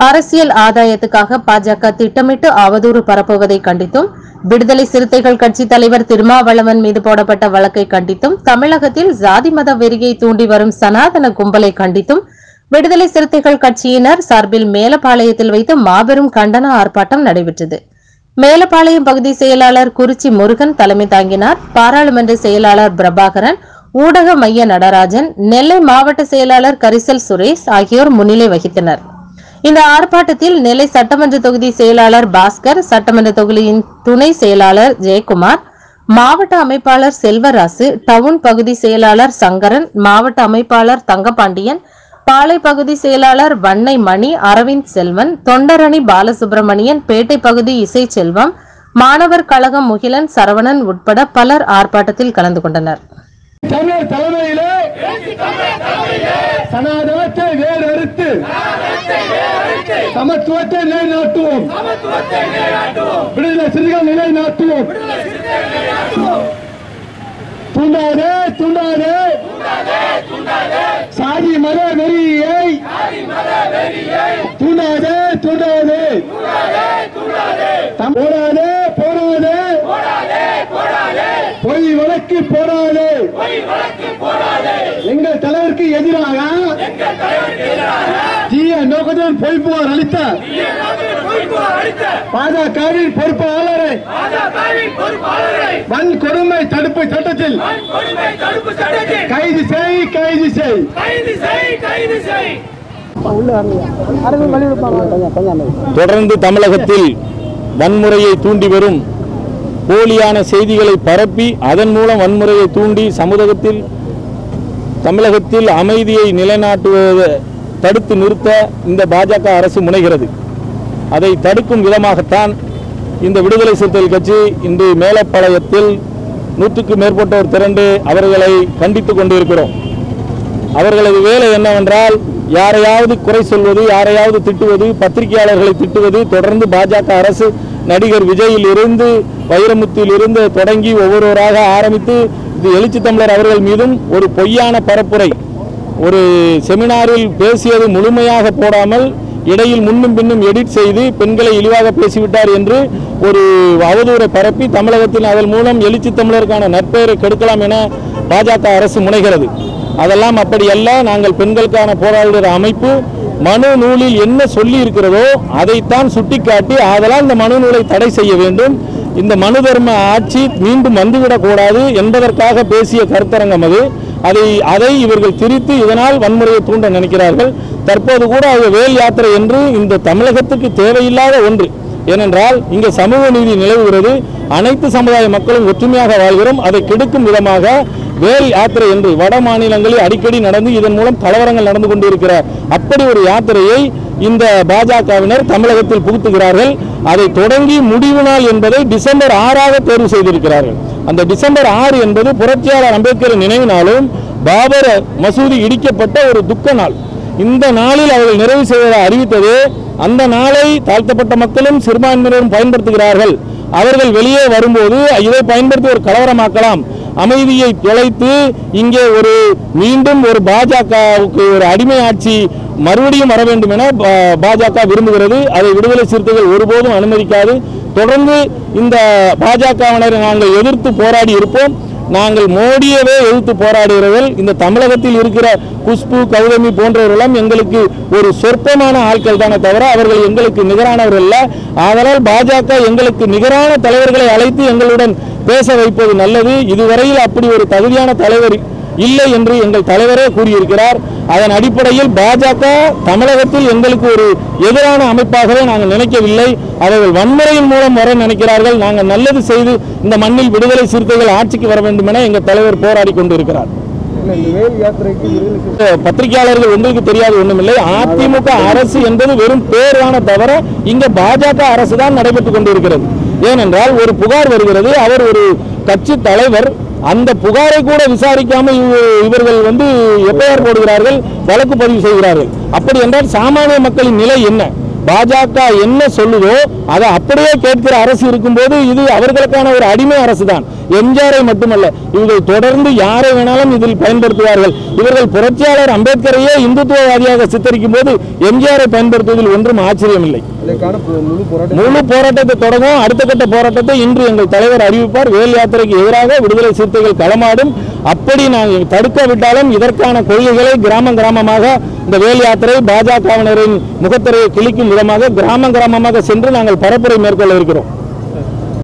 அரசியல் ஆதாயத்துக்காக பாஜக திட்டமிட்டு அவதூறு பரப்புவதை கண்டித்தும் விடுதலை சிறுத்தைகள் கட்சி தலைவர் திருமாவளவன் மீது போடப்பட்ட வழக்கை கண்டித்தும் தமிழகத்தில் ஜாதி மத வெறியை தூண்டி வரும் சனாதன கும்பலை கண்டித்தும் விடுதலை சிறுத்தைகள் கட்சியினர் சார்பில் மேலப்பாளையத்தில் வைத்து மாபெரும் கண்டன ஆர்ப்பாட்டம் நடைபெற்றது மேலப்பாளையம் பகுதி செயலாளர் குறிச்சி முருகன் தலைமை தாங்கினார் பாராளுமன்ற செயலாளர் பிரபாகரன் ஊடக மைய நடராஜன் நெல்லை மாவட்ட செயலாளர் கரிசல் சுரேஷ் ஆகியோர் முன்னிலை வகித்தனர் இந்த ஆர்ப்பாட்டத்தில் நெல்லை சட்டமன்ற தொகுதி செயலாளர் பாஸ்கர் சட்டமன்ற தொகுதியின் துணை செயலாளர் ஜெயக்குமார் மாவட்ட அமைப்பாளர் செல்வராசு டவுன் பகுதி செயலாளர் சங்கரன் மாவட்ட அமைப்பாளர் தங்கபாண்டியன் பாளை பகுதி செயலாளர் வண்ணை மணி அரவிந்த் செல்வன் தொண்டரணி பாலசுப்பிரமணியன் பேட்டை பகுதி இசை செல்வம் மாணவர் கழகம் முகிலன் சரவணன் உட்பட பலர் ஆர்ப்பாட்டத்தில் கலந்து கொண்டனர் தமிழர் தலைமையிலே சனாதனத்தை வேறு அறுத்து சமத்துவத்தை நிலைநாட்டுவோம் விடுதலை சிறுகள் நிலைநாட்டுவோம் தூண்டாதே தூண்டாதே சாதி மத வெறியை தூண்டாதே தூண்டாதே தம்- போடாதே போடாதே பொய் வழக்கு போடாதே எங்கள் தலைவருக்கு எதிராக தீய நோக்கத்துடன் பொய் புகார் அளித்த பாஜகவின் பொறுப்பாளரை வன் கொடுமை தடுப்பு சட்டத்தில் கைது செய் கைது செய் தொடர்ந்து தமிழகத்தில் வன்முறையை தூண்டி வரும் போலியான செய்திகளை பரப்பி அதன் மூலம் வன்முறையை தூண்டி சமூகத்தில் தமிழகத்தில் அமைதியை நிலைநாட்டுவதை தடுத்து நிறுத்த இந்த பாஜக அரசு முனைகிறது அதை தடுக்கும் விதமாகத்தான் இந்த விடுதலை சிறுத்தைகள் கட்சி இன்று மேலப்பாளையத்தில் நூற்றுக்கு மேற்பட்டோர் திரண்டு அவர்களை கண்டித்துக் கொண்டிருக்கிறோம் அவர்களது வேலை என்னவென்றால் யாரையாவது குறை சொல்வது யாரையாவது திட்டுவது பத்திரிகையாளர்களை திட்டுவது தொடர்ந்து பாஜக அரசு நடிகர் விஜயில் இருந்து வைரமுத்தில் இருந்து தொடங்கி ஒவ்வொருவராக ஆரம்பித்து இது எழுச்சி தமிழர் அவர்கள் மீதும் ஒரு பொய்யான பரப்புரை ஒரு செமினாரில் பேசியது முழுமையாக போடாமல் இடையில் முன்னும் பின்னும் எடிட் செய்து பெண்களை இழிவாக பேசிவிட்டார் என்று ஒரு அவதூறை பரப்பி தமிழகத்தில் அதன் மூலம் எழுச்சி தமிழருக்கான நற்பெயரை கெடுக்கலாம் என பாஜக அரசு முனைகிறது அதெல்லாம் அப்படி அல்ல நாங்கள் பெண்களுக்கான போராடுகிற அமைப்பு மனு நூலில் என்ன சொல்லி இருக்கிறதோ அதைத்தான் சுட்டிக்காட்டி அதெல்லாம் இந்த மனு நூலை தடை செய்ய வேண்டும் இந்த மனு தர்ம ஆட்சி மீண்டும் வந்துவிடக்கூடாது என்பதற்காக பேசிய கருத்தரங்கம் அது அதை அதை இவர்கள் திரித்து இதனால் வன்முறையை தூண்ட நினைக்கிறார்கள் தற்போது கூட அது வேல் யாத்திரை என்று இந்த தமிழகத்துக்கு தேவையில்லாத ஒன்று ஏனென்றால் இங்கே சமூக நீதி நிலவுகிறது அனைத்து சமுதாய மக்களும் ஒற்றுமையாக வாழ்கிறோம் அதை கெடுக்கும் விதமாக வேல் யாத்திரை என்று வட மாநிலங்களில் அடிக்கடி நடந்து இதன் மூலம் கலவரங்கள் நடந்து கொண்டிருக்கிற அப்படி ஒரு யாத்திரையை இந்த பாஜகவினர் தமிழகத்தில் புகுத்துகிறார்கள் அதை தொடங்கி முடிவு நாள் என்பதை டிசம்பர் ஆறாக தேர்வு செய்திருக்கிறார்கள் அந்த டிசம்பர் ஆறு என்பது புரட்சியாளர் அம்பேத்கர் நினைவு நாளும் பாபர் மசூதி இடிக்கப்பட்ட ஒரு துக்க நாள் இந்த நாளில் அவர்கள் நிறைவு செய்வதை அறிவித்தது அந்த நாளை தாழ்த்தப்பட்ட மக்களும் சிறுபான்மையினரும் பயன்படுத்துகிறார்கள் அவர்கள் வெளியே வரும்போது இதை பயன்படுத்தி ஒரு கலவரமாக்கலாம் அமைதியை தொலைத்து இங்கே ஒரு மீண்டும் ஒரு பாஜகவுக்கு ஒரு அடிமை ஆட்சி மறுபடியும் வர வேண்டும் என பா- பாஜக விரும்புகிறது அதை விடுதலை சிறுத்தைகள் ஒருபோதும் அனுமதிக்காது தொடர்ந்து இந்த பாஜகவினரை நாங்கள் எதிர்த்து போராடி இருப்போம் நாங்கள் மோடியவே எதிர்த்து போராடுகிறவர்கள் இந்த தமிழகத்தில் இருக்கிற குஷ்பு கௌதமி போன்றவர்களெல்லாம் எங்களுக்கு ஒரு சொற்பமான ஆட்கள் தானே தவிர அவர்கள் எங்களுக்கு நிகரானவர்கள் அல்ல ஆதலால் பாஜக எங்களுக்கு நிகரான தலைவர்களை அழைத்து எங்களுடன் பேச வைப்பது நல்லது இதுவரையில் அப்படி ஒரு தகுதியான தலைவர் இல்லை என்று எங்கள் தலைவரே கூறியிருக்கிறார் அதன் அடிப்படையில் பாஜக தமிழகத்தில் எங்களுக்கு ஒரு எதிரான அமைப்பாகவே நாங்கள் நினைக்கவில்லை அவர்கள் வன்முறையின் மூலம் வர நினைக்கிறார்கள் நாங்கள் நல்லது செய்து இந்த மண்ணில் விடுதலை சிறுத்தைகள் ஆட்சிக்கு வர வேண்டும் என எங்கள் தலைவர் போராடி கொண்டிருக்கிறார் பத்திரிகையாளர்கள் உங்களுக்கு தெரியாது ஒண்ணுமில்லை அதிமுக அரசு என்பது வெறும் பேரான தவிர இங்க பாஜக அரசு தான் நடைபெற்றுக் கொண்டிருக்கிறது ஏனென்றால் ஒரு புகார் வருகிறது அவர் ஒரு கட்சி தலைவர் அந்த புகாரை கூட விசாரிக்காம இவ- இவர்கள் வந்து எஃப்ஐஆர் போடுகிறார்கள் வழக்கு பதிவு செய்கிறார்கள் அப்படி என்றால் சாமானிய மக்களின் நிலை என்ன பாஜக என்ன சொல்லுதோ அதை அப்படியே கேட்கிற அரசு இருக்கும்போது இது அவர்களுக்கான ஒரு அடிமை அரசு தான் எம்ஜிஆரை மட்டுமல்ல இவர்கள் தொடர்ந்து யாரை வேணாலும் இதில் பயன்படுத்துவார்கள் இவர்கள் புரட்சியாளர் அம்பேத்கரையே இந்துத்துவவாதியாக சித்தரிக்கும் போது எம்ஜிஆரை பயன்படுத்துவதில் ஒன்றும் ஆச்சரியமில்லை இதற்கான பு- முழு போராட்டம் முழு போராட்டத்தை தொடங்கும் அடுத்த கட்ட போராட்டத்தை இன்று எங்கள் தலைவர் அறிவிப்பார் வேல் யாத்திரைக்கு எதிராக விடுதலை சிறுத்தைகள் களமாடும் அப்படி நாங்கள் தடுக்காவிட்டாலும் இதற்கான கொள்கைகளை கிராமம் கிராமமாக இந்த வேல் யாத்திரை பாஜகவினரின் முகத்திரையை கிழிக்கும் விதமாக கிராமம் கிராமமாக சென்று நாங்கள் பரப்புரை மேற்கொள்ள இருக்கிறோம்